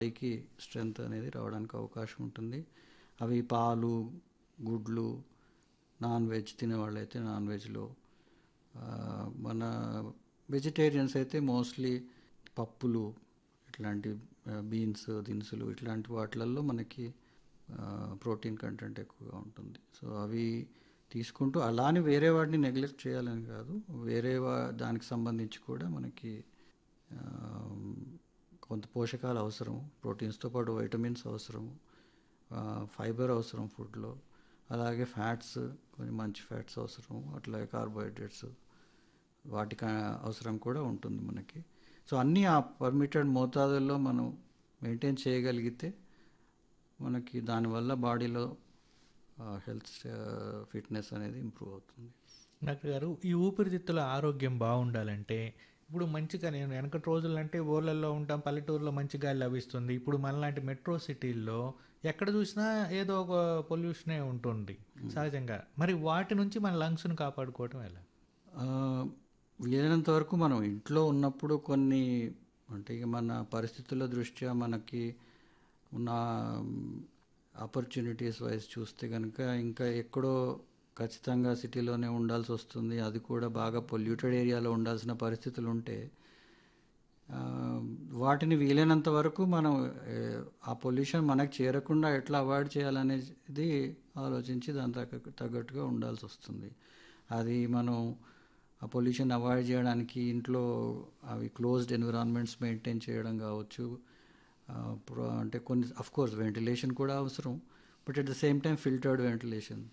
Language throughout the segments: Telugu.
పైకి స్ట్రెంగ్త్ అనేది రావడానికి అవకాశం ఉంటుంది అవి పాలు గుడ్లు నాన్ వెజ్ తినేవాళ్ళైతే నాన్ వెజ్లో మన వెజిటేరియన్స్ అయితే మోస్ట్లీ పప్పులు ఇట్లాంటి బీన్స్ దినుసులు ఇట్లాంటి వాటిలలో మనకి ప్రోటీన్ కంటెంట్ ఎక్కువగా ఉంటుంది సో అవి తీసుకుంటూ అలానే వేరే వాటిని నెగ్లెక్ట్ చేయాలని కాదు వేరే వా దానికి సంబంధించి కూడా మనకి ఆ, కొంత పోషకాలు అవసరం ప్రోటీన్స్తో పాటు వైటమిన్స్ అవసరం ఫైబర్ అవసరం ఫుడ్లో అలాగే ఫ్యాట్స్ కొన్ని మంచి ఫ్యాట్స్ అవసరం అట్లాగే కార్బోహైడ్రేట్స్ వాటికి అవసరం కూడా ఉంటుంది మనకి సో అన్నీ ఆ పర్మిటెడ్ మోతాదుల్లో మనం మెయింటైన్ చేయగలిగితే మనకి దానివల్ల బాడీలో హెల్త్ ఫిట్నెస్ అనేది ఇంప్రూవ్ అవుతుంది డాక్టర్ గారు ఈ ఊపిరితిత్తుల ఆరోగ్యం బాగుండాలంటే ఇప్పుడు మంచిగా నేను వెనకటి రోజులంటే ఊర్లలో ఉంటాం పల్లెటూరులో మంచి గాలి లభిస్తుంది ఇప్పుడు మనలాంటి మెట్రో సిటీల్లో ఎక్కడ చూసినా ఏదో ఒక పొల్యూషనే ఉంటుంది సహజంగా మరి వాటి నుంచి మన లంగ్స్ను కాపాడుకోవటం ఎలా ఆ, వీలైనంత వరకు మనం ఇంట్లో ఉన్నప్పుడు కొన్ని అంటే ఇక మన పరిస్థితుల దృష్ట్యా మనకి ఉన్న ఆపర్చునిటీస్ వైజ్ చూస్తే కనుక ఇంకా ఎక్కడో ఖచ్చితంగా సిటీలోనే ఉండాల్సి వస్తుంది అది కూడా బాగా పొల్యూటెడ్ ఏరియాలో ఉండాల్సిన పరిస్థితులు ఉంటే ఆ, వాటిని వీలైనంత వరకు మనం ఏ, ఆ పొల్యూషన్ మనకు చేరకుండా ఎట్లా అవాయిడ్ చేయాలనేది ఆలోచించి దాని తగ్గ తగ్గట్టుగా ఉండాల్సి వస్తుంది అది మనం ఆ పొల్యూషన్ అవాయిడ్ చేయడానికి ఇంట్లో అవి క్లోజ్డ్ ఎన్విరాన్మెంట్స్ మెయింటైన్ చేయడం కావచ్చు ఆ, ప్రో- అంటే కొన్ని అఫ్ కోర్స్ వెంటిలేషన్ కూడా అవసరం but at the same time filtered ventilation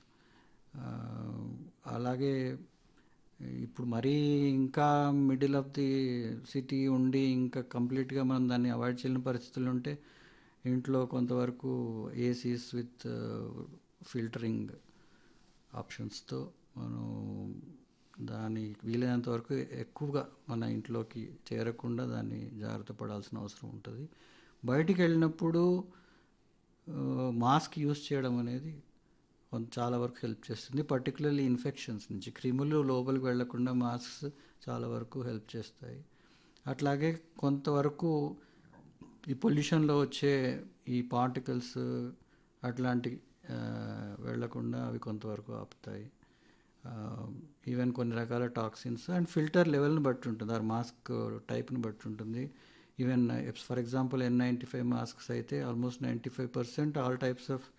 అలాగే ఇప్పుడు మరీ ఇంకా మిడిల్ ఆఫ్ ది సిటీ ఉండి ఇంకా కంప్లీట్గా మనం దాన్ని అవాయిడ్ చేయలేని పరిస్థితులు ఉంటే ఇంట్లో కొంతవరకు ఏసీస్ విత్ ఫిల్టరింగ్ ఆప్షన్స్తో మనం దాని వీలైనంత వరకు ఎక్కువగా మన ఇంట్లోకి చేరకుండా దాన్ని జాగ్రత్త పడాల్సిన అవసరం ఉంటుంది బయటికి వెళ్ళినప్పుడు మాస్క్ యూస్ చేయడం అనేది కొంత చాలా వరకు హెల్ప్ చేస్తుంది పర్టికులర్లీ ఇన్ఫెక్షన్స్ నుంచి క్రిములు లోపలికి వెళ్లకుండా మాస్క్స్ చాలా వరకు హెల్ప్ చేస్తాయి అట్లాగే కొంతవరకు ఈ పొల్యూషన్లో వచ్చే ఈ పార్టికల్స్ అట్లాంటి ఆ, వెళ్లకుండా అవి కొంతవరకు ఆపుతాయి ఈవెన్ కొన్ని రకాల టాక్సిన్స్ అండ్ ఫిల్టర్ లెవెల్ని బట్టి ఉంటుంది ఆ మాస్క్ టైప్ని బట్టి ఉంటుంది even for example N ninety five masks అయితే almost ninety five percent all types of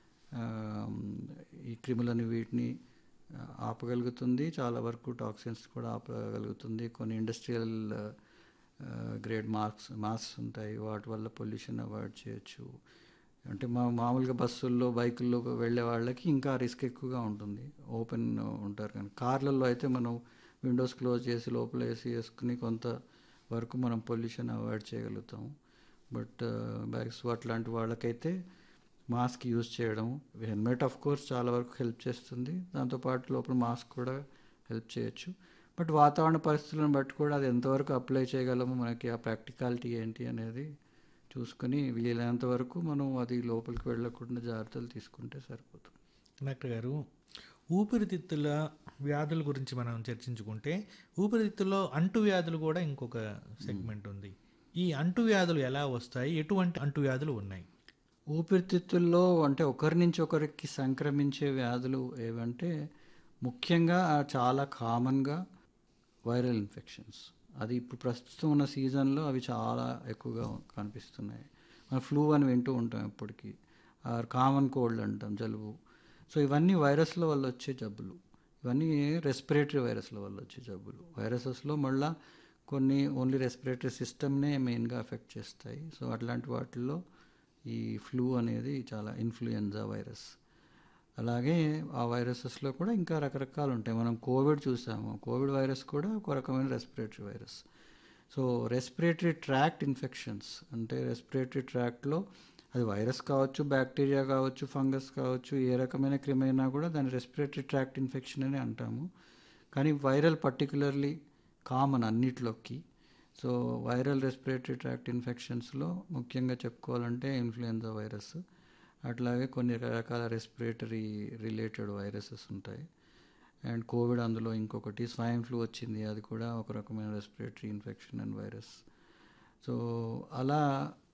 ఈ క్రిములని వీటిని ఆ, ఆపగలుగుతుంది చాలా వరకు టాక్సిన్స్ కూడా ఆపగలుగుతుంది కొన్ని ఇండస్ట్రియల్ గ్రేడ్ మార్క్స్ మాస్క్ ఉంటాయి వాటి వల్ల పొల్యూషన్ అవాయిడ్ చేయొచ్చు అంటే మా మామూలుగా బస్సుల్లో బైకుల్లో వెళ్ళే వాళ్ళకి ఇంకా రిస్క్ ఎక్కువగా ఉంటుంది ఓపెన్ ఉంటారు కానీ కార్లలో అయితే మనం విండోస్ క్లోజ్ చేసి లోపల ఏసీ వేసుకుని కొంత వరకు మనం పొల్యూషన్ అవాయిడ్ చేయగలుగుతాం బట్ బ్యాగ్స్ అట్లాంటి వాళ్ళకైతే మాస్క్ యూజ్ చేయడం హెల్మెట్ ఆఫ్ కోర్స్ చాలా వరకు హెల్ప్ చేస్తుంది దాంతోపాటు లోపల మాస్క్ కూడా హెల్ప్ చేయొచ్చు బట్ వాతావరణ పరిస్థితులను బట్టి కూడా అది ఎంతవరకు అప్లై చేయగలము మనకి ఆ ప్రాక్టికాలిటీ ఏంటి అనేది చూసుకొని వీలైనంత వరకు మనం అది లోపలికి వెళ్ళకుండా జాగ్రత్తలు తీసుకుంటే సరిపోతుంది డాక్టర్ గారు ఊపిరితిత్తుల వ్యాధుల గురించి మనం చర్చించుకుంటే ఊపిరితిత్తుల్లో అంటువ్యాధులు కూడా ఇంకొక సెగ్మెంట్ ఉంది ఈ అంటువ్యాధులు ఎలా వస్తాయి ఎటువంటి అంటువ్యాధులు ఉన్నాయి ఊపిరితిత్తుల్లో అంటే ఒకరి నుంచి ఒకరికి సంక్రమించే వ్యాధులు ఏవంటే ముఖ్యంగా చాలా కామన్గా వైరల్ ఇన్ఫెక్షన్స్ అది ఇప్పుడు ప్రస్తుతం ఉన్న సీజన్లో అవి చాలా ఎక్కువగా కనిపిస్తున్నాయి మన ఫ్లూ అని వింటూ ఉంటాం ఎప్పటికీ కామన్ కోల్డ్ అంటాం జలుబు సో ఇవన్నీ వైరస్ల వల్ల వచ్చే జబ్బులు ఇవన్నీ రెస్పిరేటరీ వైరస్ల వల్ల వచ్చే జబ్బులు వైరసెస్లో మళ్ళా కొన్ని ఓన్లీ రెస్పిరేటరీ సిస్టమ్నే మెయిన్గా ఎఫెక్ట్ చేస్తాయి సో అట్లాంటి వాటిల్లో ఈ ఫ్లూ అనేది చాలా ఇన్ఫ్లుయెంజా వైరస్ అలాగే ఆ వైరసెస్లో కూడా ఇంకా రకరకాలు ఉంటాయి మనం కోవిడ్ చూసాము కోవిడ్ వైరస్ కూడా ఒక రకమైన respiratory virus so respiratory tract infections అంటే రెస్పిరేటరీ ట్రాక్ట్లో అది వైరస్ కావచ్చు బ్యాక్టీరియా కావచ్చు ఫంగస్ కావచ్చు ఏ రకమైన క్రిమైనా కూడా దాన్ని రెస్పిరేటరీ ట్రాక్ట్ ఇన్ఫెక్షన్ అని అంటాము కానీ వైరల్ పర్టికులర్లీ కామన్ అన్నిట్లోకి సో వైరల్ రెస్పిరేటరీ ట్రాక్ట్ ఇన్ఫెక్షన్స్లో ముఖ్యంగా చెప్పుకోవాలంటే ఇన్ఫ్లుయెంజా వైరస్ అట్లాగే కొన్ని రకాల రెస్పిరేటరీ రిలేటెడ్ వైరసెస్ ఉంటాయి అండ్ కోవిడ్ అందులో ఇంకొకటి స్వైన్ ఫ్లూ వచ్చింది అది కూడా ఒక రకమైన respiratory infection and virus so అలా